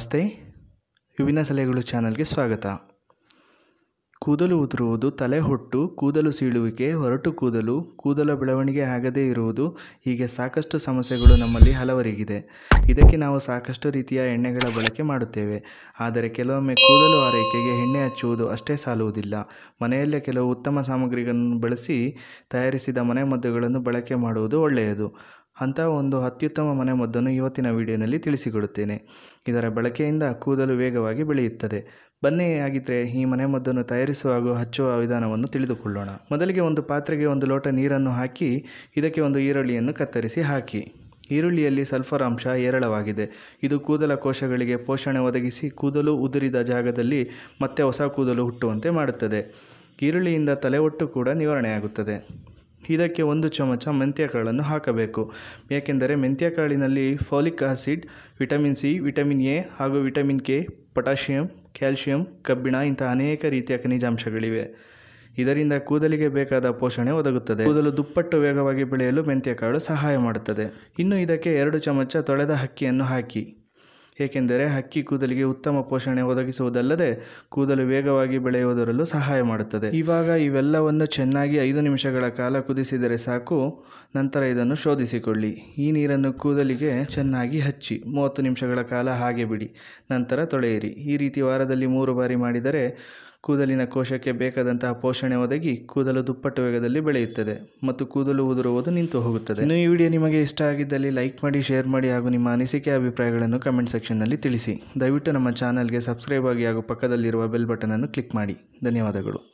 ನಮಸ್ತೆ ವಿಭಿನ್ನ ಸಲಹೆಗಳು ಚಾನಲ್ಗೆ ಸ್ವಾಗತ ಕೂದಲು ಉದುರುವುದು ತಲೆ ಹೊಟ್ಟು ಕೂದಲು ಸೀಳುವಿಕೆ ಹೊರಟು ಕೂದಲು ಕೂದಲ ಬೆಳವಣಿಗೆ ಆಗದೇ ಇರುವುದು ಹೀಗೆ ಸಾಕಷ್ಟು ಸಮಸ್ಯೆಗಳು ನಮ್ಮಲ್ಲಿ ಹಲವರಿಗಿದೆ ಇದಕ್ಕೆ ನಾವು ಸಾಕಷ್ಟು ರೀತಿಯ ಎಣ್ಣೆಗಳ ಬಳಕೆ ಮಾಡುತ್ತೇವೆ ಆದರೆ ಕೆಲವೊಮ್ಮೆ ಕೂದಲು ಆರೈಕೆಗೆ ಎಣ್ಣೆ ಹಚ್ಚುವುದು ಅಷ್ಟೇ ಸಾಲುವುದಿಲ್ಲ ಮನೆಯಲ್ಲೇ ಕೆಲವು ಉತ್ತಮ ಸಾಮಗ್ರಿಗಳನ್ನು ಬಳಸಿ ತಯಾರಿಸಿದ ಮನೆಮದ್ದುಗಳನ್ನು ಬಳಕೆ ಮಾಡುವುದು ಒಳ್ಳೆಯದು ಅಂಥ ಒಂದು ಅತ್ಯುತ್ತಮ ಮನೆಮದ್ದನ್ನು ಇವತ್ತಿನ ವಿಡಿಯೋನಲ್ಲಿ ತಿಳಿಸಿಕೊಡುತ್ತೇನೆ ಇದರ ಬಳಕೆಯಿಂದ ಕೂದಲು ವೇಗವಾಗಿ ಬೆಳೆಯುತ್ತದೆ ಬನ್ನಿ ಹಾಗಿದ್ರೆ ಈ ಮನೆಮದ್ದನ್ನು ತಯಾರಿಸುವ ಹಾಗೂ ಹಚ್ಚುವ ವಿಧಾನವನ್ನು ತಿಳಿದುಕೊಳ್ಳೋಣ ಮೊದಲಿಗೆ ಒಂದು ಪಾತ್ರೆಗೆ ಒಂದು ಲೋಟ ನೀರನ್ನು ಹಾಕಿ ಇದಕ್ಕೆ ಒಂದು ಈರುಳ್ಳಿಯನ್ನು ಕತ್ತರಿಸಿ ಹಾಕಿ ಈರುಳ್ಳಿಯಲ್ಲಿ ಸಲ್ಫರ್ ಅಂಶ ಹೇರಳವಾಗಿದೆ ಇದು ಕೂದಲ ಕೋಶಗಳಿಗೆ ಪೋಷಣೆ ಒದಗಿಸಿ ಕೂದಲು ಉದುರಿದ ಜಾಗದಲ್ಲಿ ಮತ್ತೆ ಹೊಸ ಕೂದಲು ಹುಟ್ಟುವಂತೆ ಮಾಡುತ್ತದೆ ಈರುಳ್ಳಿಯಿಂದ ತಲೆಹೊಟ್ಟು ಕೂಡ ನಿವಾರಣೆಯಾಗುತ್ತದೆ ಇದಕ್ಕೆ ಒಂದು ಚಮಚ ಮೆಂತ್ಯಕಾಳನ್ನು ಹಾಕಬೇಕು ಏಕೆಂದರೆ ಮೆಂತ್ಯಕಾಳಿನಲ್ಲಿ folic acid vitamin C vitamin A ಹಾಗೂ ವಿಟಮಿನ್ ಕೆ ಪೊಟ್ಯಾಷಿಯಂ ಕ್ಯಾಲ್ಶಿಯಂ ಕಬ್ಬಿಣ ಇಂತಹ ಅನೇಕ ರೀತಿಯ ಖನಿಜಾಂಶಗಳಿವೆ ಇದರಿಂದ ಕೂದಲಿಗೆ ಬೇಕಾದ ಪೋಷಣೆ ಒದಗುತ್ತದೆ ಕೂದಲು ದುಪ್ಪಟ್ಟು ವೇಗವಾಗಿ ಬೆಳೆಯಲು ಮೆಂತ್ಯಕಾಳು ಸಹಾಯ ಮಾಡುತ್ತದೆ ಇನ್ನು ಇದಕ್ಕೆ ಎರಡು ಚಮಚ ತೊಳೆದ ಅಕ್ಕಿಯನ್ನು ಹಾಕಿ ಏಕೆಂದರೆ ಹಕ್ಕಿ ಕೂದಲಿಗೆ ಉತ್ತಮ ಪೋಷಣೆ ಒದಗಿಸುವುದಲ್ಲದೆ ಕೂದಲು ವೇಗವಾಗಿ ಬೆಳೆಯುವುದರಲ್ಲೂ ಸಹಾಯ ಮಾಡುತ್ತದೆ ಇವಾಗ ಇವೆಲ್ಲವನ್ನು ಚೆನ್ನಾಗಿ ಐದು ನಿಮಿಷಗಳ ಕಾಲ ಕುದಿಸಿದರೆ ಸಾಕು ನಂತರ ಇದನ್ನು ಶೋಧಿಸಿಕೊಳ್ಳಿ ಈ ನೀರನ್ನು ಕೂದಲಿಗೆ ಚೆನ್ನಾಗಿ ಹಚ್ಚಿ ಮೂವತ್ತು ನಿಮಿಷಗಳ ಕಾಲ ಹಾಗೆ ಬಿಡಿ ನಂತರ ತೊಳೆಯಿರಿ ಈ ರೀತಿ ವಾರದಲ್ಲಿ ಮೂರು ಬಾರಿ ಮಾಡಿದರೆ ಕೂದಲಿನ ಕೋಶಕ್ಕೆ ಬೇಕಾದಂತಹ ಪೋಷಣೆ ಒದಗಿ ಕೂದಲು ದುಪ್ಪಟ್ಟು ವೇಗದಲ್ಲಿ ಬೆಳೆಯುತ್ತದೆ ಮತ್ತು ಕೂದಲು ಉದುರುವುದು ನಿಂತು ಹೋಗುತ್ತದೆ ಇನ್ನು ಈ ವಿಡಿಯೋ ನಿಮಗೆ ಇಷ್ಟ ಆಗಿದ್ದಲ್ಲಿ ಲೈಕ್ ಮಾಡಿ ಶೇರ್ ಮಾಡಿ ಹಾಗೂ ನಿಮ್ಮ ಅನಿಸಿಕೆ ಅಭಿಪ್ರಾಯಗಳನ್ನು ಕಮೆಂಟ್ ಸೆಕ್ಷನ್ನಲ್ಲಿ ತಿಳಿಸಿ ದಯವಿಟ್ಟು ನಮ್ಮ ಚಾನಲ್ಗೆ ಸಬ್ಸ್ಕ್ರೈಬ್ ಆಗಿ ಹಾಗೂ ಪಕ್ಕದಲ್ಲಿರುವ ಬೆಲ್ ಬಟನನ್ನು ಕ್ಲಿಕ್ ಮಾಡಿ ಧನ್ಯವಾದಗಳು